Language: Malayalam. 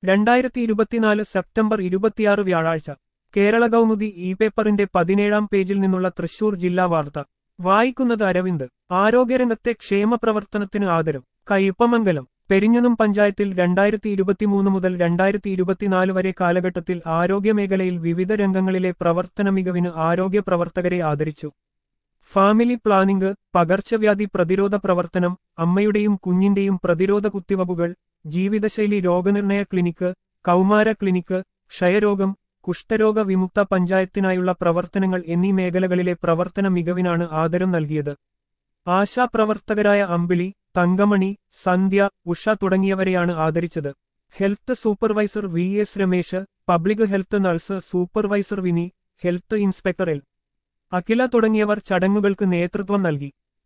രണ്ടായിരത്തി ഇരുപത്തിനാല് സെപ്റ്റംബർ ഇരുപത്തിയാറ് വ്യാഴാഴ്ച കേരള കൗമുദി ഇ പേപ്പറിന്റെ പതിനേഴാം പേജിൽ നിന്നുള്ള തൃശൂർ ജില്ലാ വാർത്ത വായിക്കുന്നത് അരവിന്ദ് ആരോഗ്യരംഗത്തെ ക്ഷേമപ്രവർത്തനത്തിന് ആദരം കയ്പമംഗലം പെരിഞ്ഞനം പഞ്ചായത്തിൽ രണ്ടായിരത്തി ഇരുപത്തിമൂന്ന് മുതൽ രണ്ടായിരത്തി ഇരുപത്തിനാല് വരെ കാലഘട്ടത്തിൽ ആരോഗ്യമേഖലയിൽ വിവിധ രംഗങ്ങളിലെ പ്രവർത്തന മികവിന് ആരോഗ്യ പ്രവർത്തകരെ ആദരിച്ചു ഫാമിലി പ്ലാനിംഗ് പകർച്ചവ്യാധി പ്രതിരോധ പ്രവർത്തനം അമ്മയുടെയും കുഞ്ഞിന്റെയും പ്രതിരോധ കുത്തിവയ്പ്പുകൾ ജീവിതശൈലി രോഗനിർണയ ക്ലിനിക്ക് കൗമാര ക്ലിനിക്ക് ക്ഷയരോഗം കുഷ്ഠരോഗ വിമുക്ത പഞ്ചായത്തിനായുള്ള പ്രവർത്തനങ്ങൾ എന്നീ മേഖലകളിലെ പ്രവർത്തന മികവിനാണ് ആദരം നൽകിയത് ആശാപ്രവർത്തകരായ അമ്പിളി തങ്കമണി സന്ധ്യ ഉഷ തുടങ്ങിയവരെയാണ് ആദരിച്ചത് health supervisor V S Ramesh public health nurse supervisor Vini health inspector L Akhila തുടങ്ങിയവർ ചടങ്ങുകൾക്ക് നേതൃത്വം നൽകി